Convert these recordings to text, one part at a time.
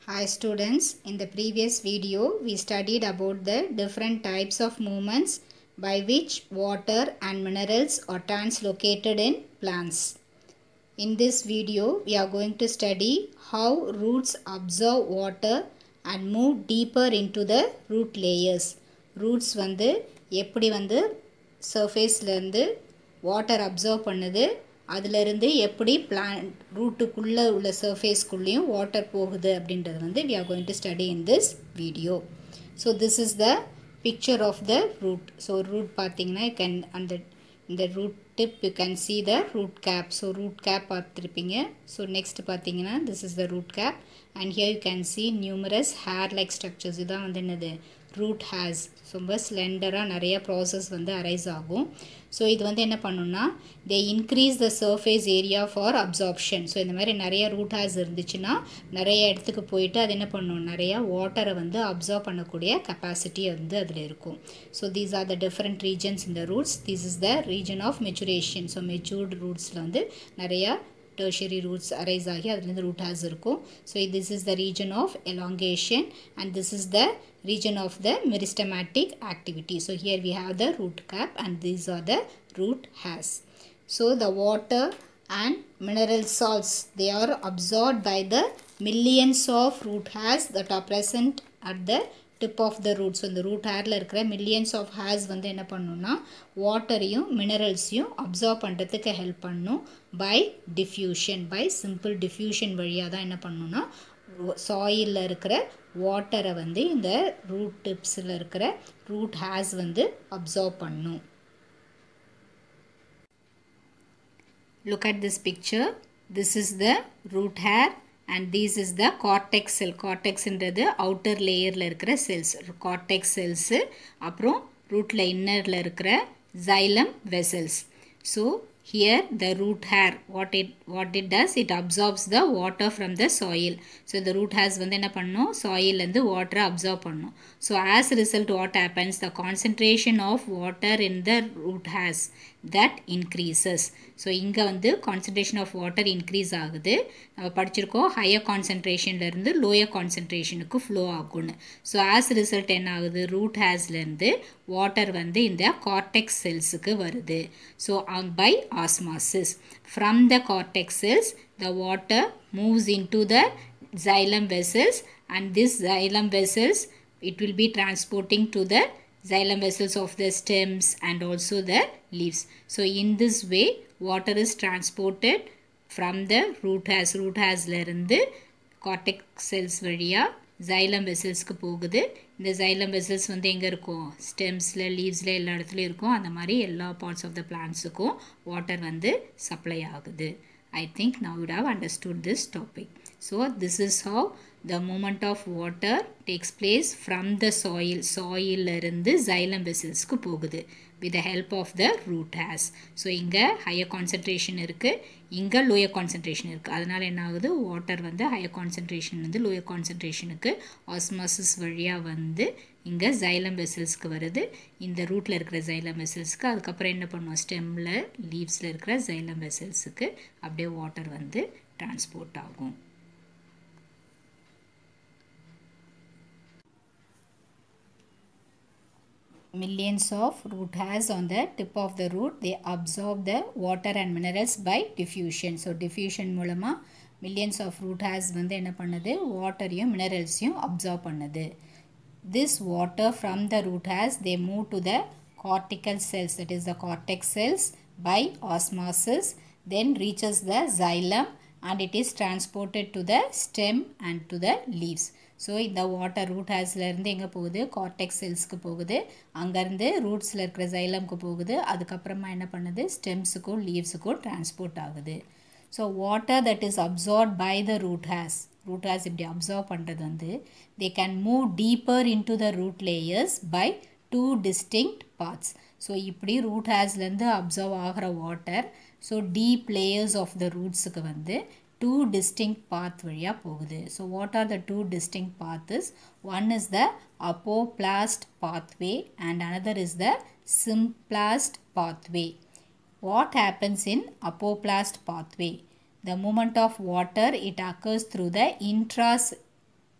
Hi students, in the previous video we studied about the different types of movements by which water and minerals are translocated in plants. In this video we are going to study how roots absorb water and move deeper into the root layers. Roots வந்து எப்படி வந்து சர்ஃபேஸ்லேருந்து water observe பண்ணுது அதிலிருந்து எப்படி plant ரூட்டுக்குள்ளே உள்ள சர்ஃபேஸ்க்குள்ளேயும் water போகுது அப்படின்றது வந்து we are going to study in this video so this is the picture of the root so root பார்த்தீங்கன்னா கேன் அந்த இந்த root tip you can see the root cap so root cap பார்த்துருப்பீங்க so next பார்த்தீங்கன்னா this is the root cap and here you can see numerous hair like structures இதான் வந்து என்னது root has ரொம்ப ஸ்லெண்டராக நிறைய ப்ராசஸ் வந்து அரைஸ் ஆகும் so இது வந்து என்ன பண்ணுன்னா they increase the surface area for absorption so இந்த மாதிரி நிறைய ரூட் ஹேஸ் இருந்துச்சுன்னா நிறைய இடத்துக்கு போயிட்டு அது என்ன பண்ணும் நிறையா வாட்டரை வந்து அப்சார்ப் பண்ணக்கூடிய கெப்பாசிட்டி வந்து அதில் இருக்கும் so these are the different regions இந்த roots this is the region of maturation so matured ரூட்ஸில் வந்து நிறையா tertiary roots arise ஆகி அதுலேருந்து root has இருக்கும் so this is the region of elongation and this is the region of the meristematic activity so here we have the root cap and these are the root hairs so the water and mineral salts they are absorbed by the millions of root hairs that are present at the tip of the root so இந்த root ஹேரில் இருக்கிற millions of hairs வந்து என்ன பண்ணுன்னா வாட்டரையும் மினரல்ஸையும் absorb பண்ணுறதுக்கு help பண்ணும் by diffusion by simple diffusion வழியாக தான் என்ன பண்ணுன்னா சாயிலில் இருக்கிற வாட்டரை வந்து இந்த ரூட் டிப்ஸில் இருக்கிற ரூட் ஹேர்ஸ் வந்து அப்சர்வ் பண்ணும் look at this picture this is the root hair and these is the cortex cell கார்டெக்ஸ்ன்றது அவுட்டர் லேயரில் இருக்கிற செல்ஸ் கார்டெக்ஸ் செல்ஸு அப்புறம் ரூட்டில் இன்னரில் இருக்கிற xylem vessels so here the root hair what it what it does it absorbs the water from the soil so the root hairs வந்து என்ன பண்ணும் soil இருந்து water absorb பண்ணும் so as a result what happens the concentration of water in the root hairs that increases so இங்கே வந்து concentration of water increase ஆகுது நம்ம படிச்சிருக்கோம் ஹையர் கான்சன்ட்ரேஷன்லேருந்து லோயர் கான்சன்ட்ரேஷனுக்கு ஃப்ளோ ஆகும்னு ஸோ ஆஸ் ரிசல்ட் என்ன ஆகுது ரூட் ஹேஸ்லேருந்து வாட்டர் வந்து இந்த கார்டெக்ஸ் செல்ஸுக்கு வருது so by osmosis from the cortex cells the water moves into the xylem vessels and this xylem vessels it will be transporting to the xylem vessels of the stems and also the leaves. So in this way water is transported from the root hairs root hairsல இருந்து cortex cells வழியாக xylem vesselsக்கு போகுது இந்த xylem vessels வந்து எங்கே இருக்கும் ஸ்டெம்ஸில் லீவ்ஸில் எல்லா இடத்துலையும் இருக்கும் அந்த மாதிரி எல்லா பார்ட்ஸ் ஆஃப் த பிளான்ஸுக்கும் வாட்டர் வந்து சப்ளை ஆகுது I think now you have understood this topic. So this is how the movement of water takes place from the soil. soil இருந்து xylem vesselsக்கு போகுது with the help of the root hairs. So இங்கே higher concentration இருக்குது இங்கே lower concentration இருக்குது அதனால் என்ன ஆகுது வாட்டர் வந்து ஹையர் கான்சன்ட்ரேஷன் வந்து லோயர் கான்சன்ட்ரேஷனுக்கு ஆஸ்மாசிஸ் வழியாக வந்து இங்கே ஜைலம் வெசல்ஸ்க்கு வருது இந்த ரூட்டில் இருக்கிற ஜைலம் வெசல்ஸ்க்கு அதுக்கப்புறம் என்ன பண்ணுவோம் ஸ்டெம்மில் லீவ்ஸில் இருக்கிற ஜைலம் வெசல்ஸுக்கு அப்படியே வாட்டர் வந்து டிரான்ஸ்போர்ட் ஆகும் millions of root hairs on the tip of the root they absorb the water and minerals by diffusion so diffusion மூலமா millions of root hairs வந்து என்ன பண்ணுது வாட்டரையும் மினரல்ஸையும் அப்சார்ப் பண்ணுது this water from the root hairs they move to the cortical cells that is the cortex cells by osmosis then reaches the xylem and it is transported to the stem and to the leaves so இந்த water root ஹேர்ஸ்லேருந்து எங்கே போகுது cortex செல்ஸ்க்கு போகுது அங்கேருந்து ரூட்ஸில் இருக்கிற ஜைலம்க்கு போகுது அதுக்கப்புறமா என்ன பண்ணுது ஸ்டெம்ஸுக்கும் லீவ்ஸுக்கும் டிரான்ஸ்போர்ட் ஆகுது so water that is absorb by the root hairs root hairs இப்படி அப்சார்ப் பண்ணுறது வந்து they can move deeper into the root layers by two distinct parts so இப்படி ரூட் ஹேர்ஸ்லேருந்து அப்சர்வ் ஆகிற water so deep layers of the ரூட்ஸுக்கு வந்து two distinct path வழியாக போகுது so what are the two distinct path is one is the apoplast pathway and another is the symplast pathway what happens in apoplast pathway the movement of water it occurs through the intras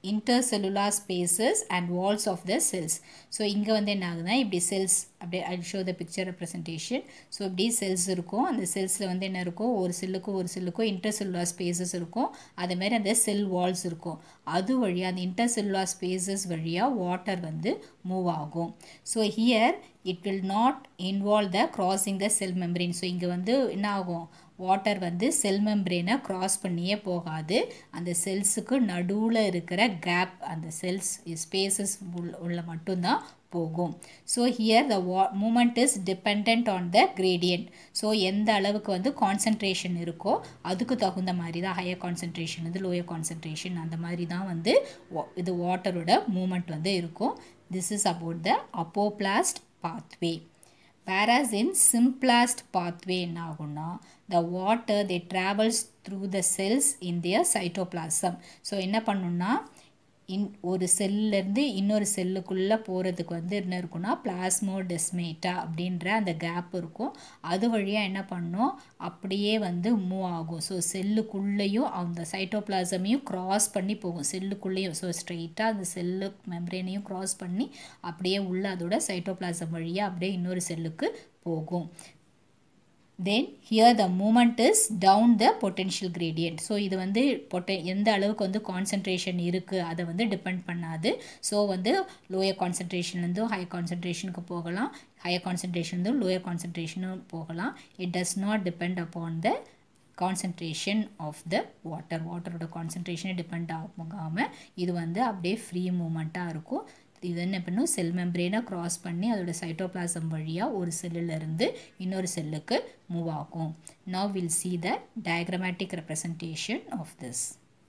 intercellular spaces and walls of the cells so இங்கே வந்து என்ன ஆகுதுன்னா இப்படி cells அப்படியே I show the picture representation so இப்படி cells இருக்கும் அந்த செல்ஸில் வந்து என்ன இருக்கும் ஒரு செல்லுக்கும் ஒரு செல்லுக்கும் இன்டர்செல்லுலார் ஸ்பேசஸ் இருக்கும் அதேமாதிரி அந்த செல் வால்ஸ் இருக்கும் அது வழியாக அந்த இன்டர்செல்லுலார் ஸ்பேசஸ் வழியாக வாட்டர் வந்து மூவ் ஆகும் so here it will not involve the crossing the cell membrane so இங்கே வந்து என்ன ஆகும் வாட்டர் வந்து செல் மெம்பரேனை க்ராஸ் பண்ணியே போகாது அந்த செல்ஸுக்கு நடுவில் இருக்கிற கேப் அந்த செல்ஸ் ஸ்பேசஸ் உள்ள மட்டும்தான் போகும் ஸோ ஹியர் த வா movement is depend on the gradient so எந்த அளவுக்கு வந்து கான்சன்ட்ரேஷன் இருக்கோ அதுக்கு தகுந்த மாதிரி தான் ஹையர் கான்சன்ட்ரேஷன் வந்து லோயர் கான்சன்ட்ரேஷன் அந்த மாதிரி தான் வந்து இது வாட்டரோட மூமெண்ட் வந்து இருக்கும் this is about the apoplast pathway whereas in simplest pathway என்ன ஆகும்னா the water they travels through the cells in their cytoplasm so என்ன பண்ணுன்னா இன் ஒரு செல்லேருந்து இன்னொரு செல்லுக்குள்ளே போகிறதுக்கு வந்து என்ன இருக்குன்னா பிளாஸ்மோடெஸ்மேட்டா அப்படின்ற அந்த கேப் இருக்கும் அது வழியாக என்ன பண்ணும் அப்படியே வந்து மூவ் ஆகும் ஸோ செல்லுக்குள்ளேயும் அந்த சைட்டோபிளாசமையும் க்ராஸ் பண்ணி போகும் செல்லுக்குள்ளேயும் ஸோ ஸ்ட்ரெயிட்டாக அந்த செல்லு மெம்ப்ரேனையும் க்ராஸ் பண்ணி அப்படியே உள்ள அதோட சைட்டோபிளாசம் வழியாக அப்படியே இன்னொரு செல்லுக்கு போகும் then here the movement is down the potential gradient so இது வந்து பொட்டை எந்த அளவுக்கு வந்து கான்சன்ட்ரேஷன் இருக்குது அதை வந்து டிபெண்ட் பண்ணாது ஸோ வந்து லோயர் கான்சன்ட்ரேஷன்லேருந்து ஹையர் கான்சன்ட்ரேஷனுக்கு போகலாம் ஹையர் கான்சன்ட்ரேஷன்லேருந்து லோயர் கான்சன்ட்ரேஷனும் போகலாம் it does not depend upon the concentration of the water வாட்டரோட கான்சன்ட்ரேஷனை டிபெண்ட் ஆகாமல் இது வந்து அப்படியே ஃப்ரீ மூமெண்ட்டாக இருக்கும் இது என்ன பண்ணும் செல் மெம்பரேனை க்ராஸ் பண்ணி அதோட சைட்டோபிளாசம் வழியாக ஒரு செல்லிலிருந்து இன்னொரு செல்லுக்கு மூவ் ஆகும் now will see the diagrammatic representation of this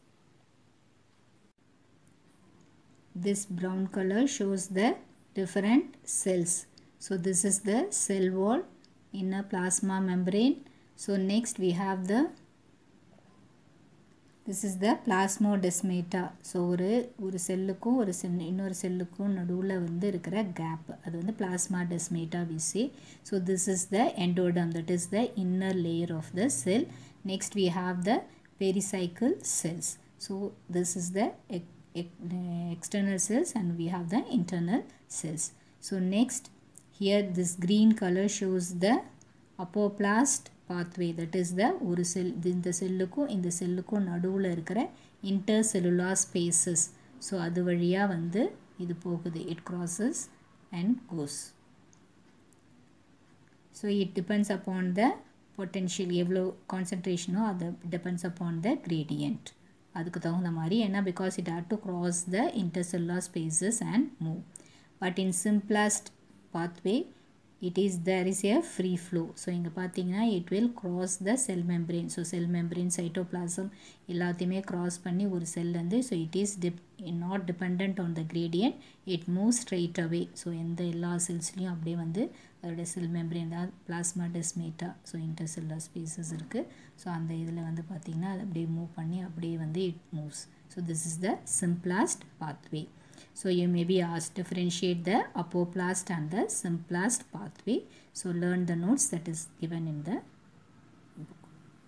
this brown color shows the different cells so this is the cell wall inner plasma membrane so next we have the this is the plasmodesmata so ஒரு ஒரு செல்லுக்கும் ஒரு செல் இன்னொரு செல்லுக்கும் நடுவில் வந்து இருக்கிற gap அது வந்து plasmodesmata we say so this is the endoderm that is the inner layer of the cell next we have the pericycle cells so this is the external cells and we have the internal cells so next here this green color shows the apoplast pathway that is the ஒரு செல் இந்த செல்லுக்கும் இந்த செல்லுக்கும் நடுவில் இருக்கிற intercellular spaces so அது வழியாக வந்து இது போகுது it crosses and goes so it depends upon the potential எவ்வளோ கான்சன்ட்ரேஷனோ அது டிபெண்ட்ஸ் அப்பான் த கிரேடியன்ட் அதுக்கு தகுந்த மாதிரி ஏன்னா because it had to cross the intercellular spaces and move but in symplast pathway it is there is a free flow so இங்கே பார்த்தீங்கன்னா it will cross the cell membrane so cell membrane cytoplasm எல்லாத்தையுமே cross பண்ணி ஒரு செல்லேருந்து so it is டிப் not depend on the gradient it move straight away so எந்த எல்லா செல்ஸ்லேயும் அப்படியே வந்து அதோட செல் மெம்பரேன் தான் plasmodesmata so intercellular spaces இருக்குது ஸோ அந்த இதில் வந்து பார்த்திங்கன்னா அது அப்படியே மூவ் பண்ணி அப்படியே வந்து it moves so this is the symplast pathway So you may be asked differentiate the apoplast and the symplast pathway. So learn the notes that is given in the book.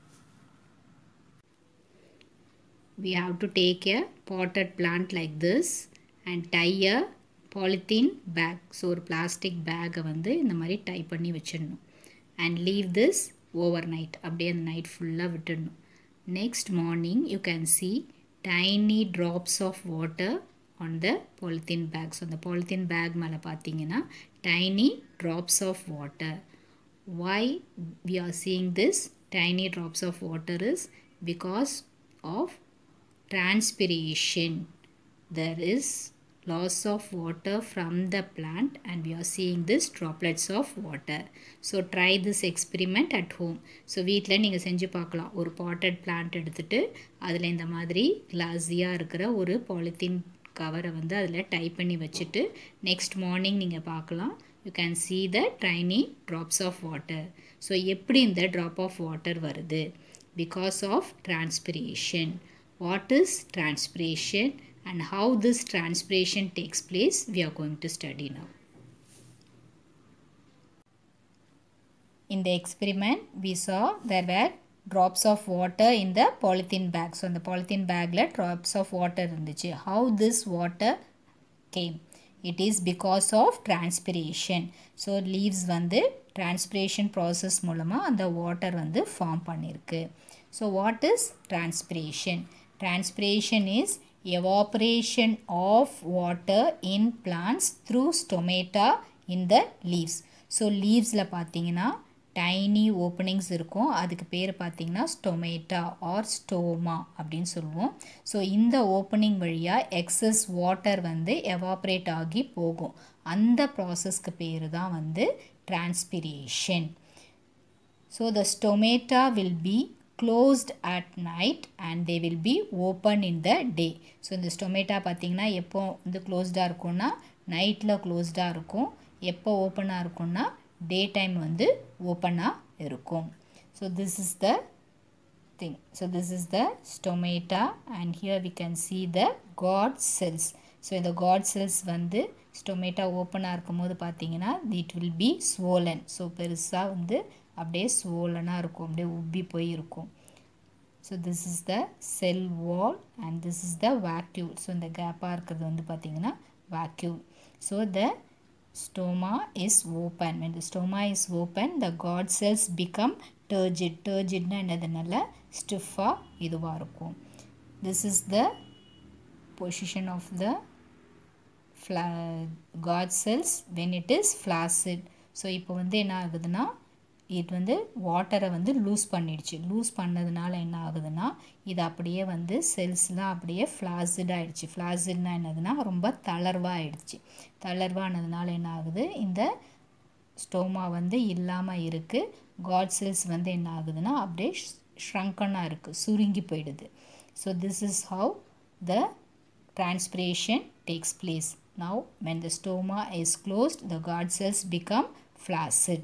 We have to take a potted plant like this and tie a polythene bag. So ஒரு plastic பேக்கை வந்து இந்த மாதிரி tie பண்ணி வச்சிடணும் and leave this overnight அப்படியே அந்த night ஃபுல்லாக விட்டுடணும் next morning you can see tiny drops of water on the polythene bag. So, the polythene bag மேலே பார்த்தீங்கன்னா tiny drops of water. Why we are seeing this tiny drops of water is because of transpiration. There is loss of water from the plant and we are seeing this droplets of water. So try this experiment at home. So வீட்டில் நீங்கள் செஞ்சு பார்க்கலாம் ஒரு potted plant எடுத்துகிட்டு அதில் இந்த மாதிரி கிளாஸியாக இருக்கிற ஒரு பாலித்தீன் கவரை வந்து அதில் டைப் பண்ணி வச்சுட்டு நெக்ஸ்ட் மார்னிங் நீங்கள் பார்க்கலாம் you can see the tiny drops of water so எப்படி இந்த ட்ராப் ஆஃப் வாட்டர் வருது because of transpiration what is transpiration and how this transpiration takes place we are going to study now. In the experiment we saw there were drops of water in the polythene bag so அந்த polythene bagல drops of water இருந்துச்சு how this water came it is because of transpiration so leaves வந்து transpiration process மூலமாக அந்த water வந்து form பண்ணியிருக்கு so what is transpiration transpiration is evaporation of water in plants through stomata in the leaves so லீவ்ஸில் பார்த்தீங்கன்னா tiny openings இருக்கும் அதுக்கு பேர் பார்த்தீங்கன்னா ஸ்டொமேட்டா ஆர் ஸ்டோமா அப்படின்னு சொல்லுவோம் ஸோ இந்த ஓப்பனிங் வழியாக எக்ஸஸ் வாட்டர் வந்து எவாப்ரேட் ஆகி போகும் அந்த ப்ராசஸ்க்கு பேர் தான் வந்து transpiration so the stomata will be closed at night and they will be open in the day so இந்த ஸ்டொமேட்டா பார்த்தீங்கன்னா எப்போ வந்து க்ளோஸ்டாக இருக்கும்னா நைட்டில் க்ளோஸ்டாக இருக்கும் எப்போ ஓப்பனாக இருக்கும்னா டே டைம் வந்து ஓப்பனாக இருக்கும் so this is the thing so this is the stomata and here we can see the guard cells so இந்த காட் செல்ஸ் வந்து ஸ்டொமேட்டா ஓப்பனாக இருக்கும்போது பார்த்தீங்கன்னா it will be swollen so பெருசாக வந்து அப்படியே ஸ்வோலனாக இருக்கும் அப்படியே உப்பி போய் இருக்கும் so this is the cell wall and this is the vacuole so இந்த கேப்பாக இருக்கிறது வந்து பார்த்திங்கன்னா vacuole so the stoma is open when the stoma is open the god cells become turgid turgidனா என்னது நல்ல ஸ்டிஃபாக இதுவாக இருக்கும் this is the position of the fla god cells when it is flaccid so இப்போ வந்து என்ன ஆகுதுன்னா இது வந்து வாட்டரை வந்து லூஸ் பண்ணிடுச்சு லூஸ் பண்ணதுனால என்ன ஆகுதுன்னா இது அப்படியே வந்து செல்ஸ்லாம் அப்படியே ஃப்ளாசிட் ஆகிடுச்சு ஃப்ளாசிட்னா என்னதுன்னா ரொம்ப தளர்வாக ஆயிடுச்சு தளர்வானதுனால என்ன ஆகுது இந்த ஸ்டோமா வந்து இல்லாமல் இருக்குது காட் செல்ஸ் வந்து என்ன ஆகுதுன்னா அப்படியே ஷ்ரங்கனாக இருக்குது சுருங்கி போயிடுது so this is how the transpiration takes place. Now, when the stoma is closed, the guard cells become flaccid.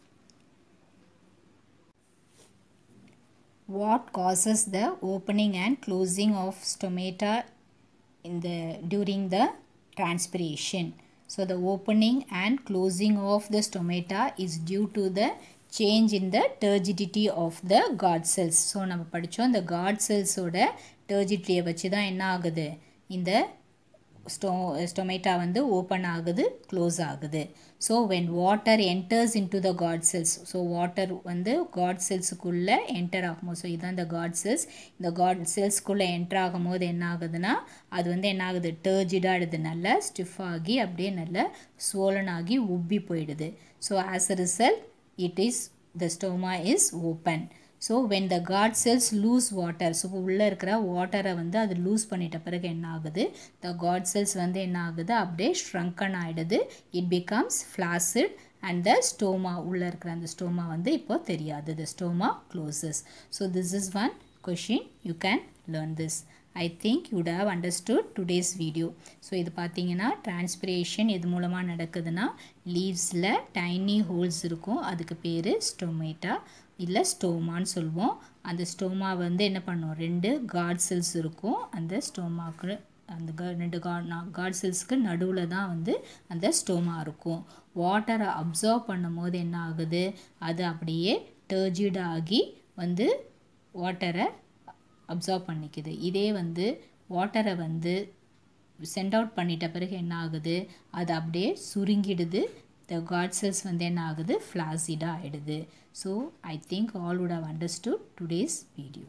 What causes the opening and closing of stomata in the during the transpiration? So, the opening and closing of the stomata is due to the change in the turgidity of the guard cells. So, நம்ம படித்தோம் இந்த guard cells ஓட turgidity வச்சு தான் என்ன ஆகுது இந்த ஸ்டோ ஸ்டொமேட்டா வந்து ஓப்பன் ஆகுது க்ளோஸ் ஆகுது so when water enters into the guard cells so water வந்து காட் செல்ஸுக்குள்ளே என்டர் ஆகும்போது ஸோ இதுதான் இந்த காட் செல்ஸ் இந்த காட் செல்ஸ்க்குள்ளே என்டர் ஆகும்போது என்ன ஆகுதுன்னா அது வந்து என்ன ஆகுது டேர்ஜிடாகிடுது நல்லா ஸ்டிஃப் ஆகி அப்படியே நல்லா சோலன் ஆகி உப்பி போயிடுது so as a result it is the stoma is open so when the guard cells lose water so உள்ளே இருக்கிற வாட்டரை வந்து அது லூஸ் பண்ணிட்ட பிறகு என்ன ஆகுது த காட் செல்ஸ் வந்து என்ன ஆகுது அப்படியே ஷ்ரங்கன் ஆகிடுது it becomes flaccid and the stoma உள்ளே இருக்கிற அந்த ஸ்டோமா வந்து இப்போ தெரியாது the stoma closes so this is one question you can learn this I think you'd have understood today's video so இது பார்த்தீங்கன்னா டிரான்ஸ்பிரேஷன் எது மூலமாக நடக்குதுன்னா லீவ்ஸில் டைனி ஹோல்ஸ் இருக்கும் அதுக்கு பேர் ஸ்டொமேட்டா இல்லை ஸ்டோமான்னு சொல்லுவோம் அந்த ஸ்டோமா வந்து என்ன பண்ணும் ரெண்டு காட் செல்ஸ் இருக்கும் அந்த ஸ்டோமாக்கு அந்த கா ரெண்டு கா காட் செல்ஸ்க்கு நடுவில் தான் வந்து அந்த ஸ்டோமா இருக்கும் வாட்டரை அப்சர்வ் பண்ணும் போது என்ன ஆகுது அது அப்படியே டர்ஜிட் ஆகி வந்து வாட்டரை அப்சர்வ் பண்ணிக்குது இதே வந்து வாட்டரை வந்து சென்ட் அவுட் பண்ணிட்ட பிறகு என்ன ஆகுது அது அப்படியே சுருங்கிடுது த காட் செல்ஸ் வந்து என்ன ஆகுது ஃப்ளாசிடாக ஆகிடுது so I think all would have understood today's video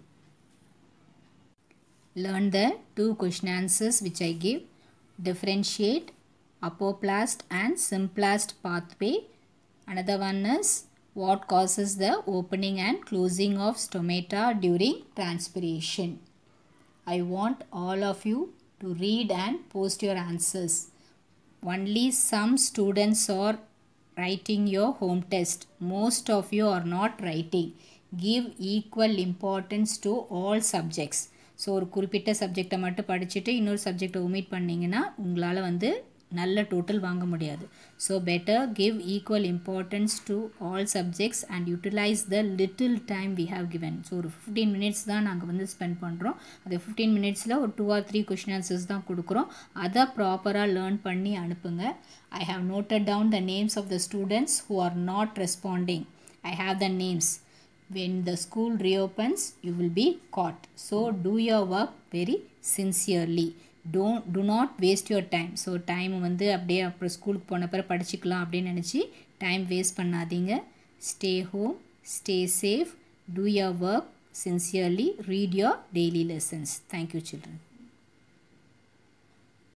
learn the two question answers which I give differentiate apoplast and symplast pathway another one is what causes the opening and closing of stomata during transpiration i want all of you to read and post your answers only some students are writing your home test most of you are not writing give equal importance to all subjects so ஒரு குறிப்பிட்ட சப்ஜெக்டை மட்டும் படிச்சுட்டு இன்னொரு சப்ஜெக்டை omit பண்ணிங்கன்னா உங்களால் வந்து நல்ல டோட்டல் வாங்க முடியாது so better give equal importance to all subjects and utilize the little time we have given so ஒரு ஃபிஃப்டீன் மினிட்ஸ் தான் நாங்கள் வந்து ஸ்பெண்ட் பண்ணுறோம் அது ஃபிஃப்டீன் மினிட்ஸில் ஒரு two or three question answers தான் கொடுக்குறோம் அதை ப்ராப்பராக லேர்ன் பண்ணி அனுப்புங்க I have noted down the names of the students who are not responding I have the names when the school reopens you will be caught so do your work very sincerely don't do not waste your time so time வந்து அப்படியே அப்புறம் ஸ்கூலுக்கு போன பிறகு படிச்சுக்கலாம் அப்படின்னு நினச்சி time waste பண்ணாதீங்க stay home stay safe do your work sincerely read your daily lessons thank you children